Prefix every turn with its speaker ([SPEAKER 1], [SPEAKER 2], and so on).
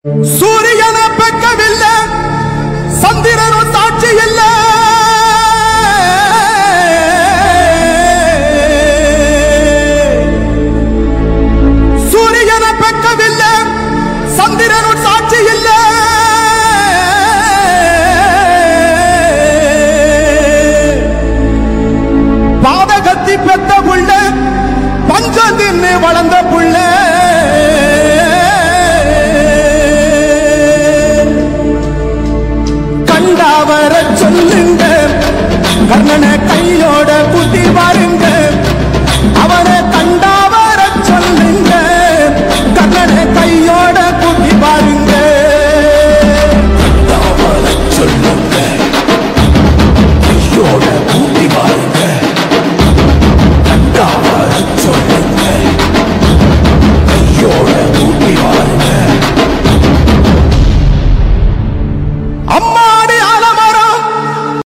[SPEAKER 1] சூரியன பெக்கவில்லை சந்திரனும் சாட்சி இல்லை சூரியன பெக்கவில்லை சந்திரனும் சாட்சி இல்லை பாதகத்தி பெத்த புள்ள பஞ்சம் தின்னு வளர்ந்த புள்ள கண்டாவர சொல்லுங்க கர்ணனை கையோட குத்தி பாரு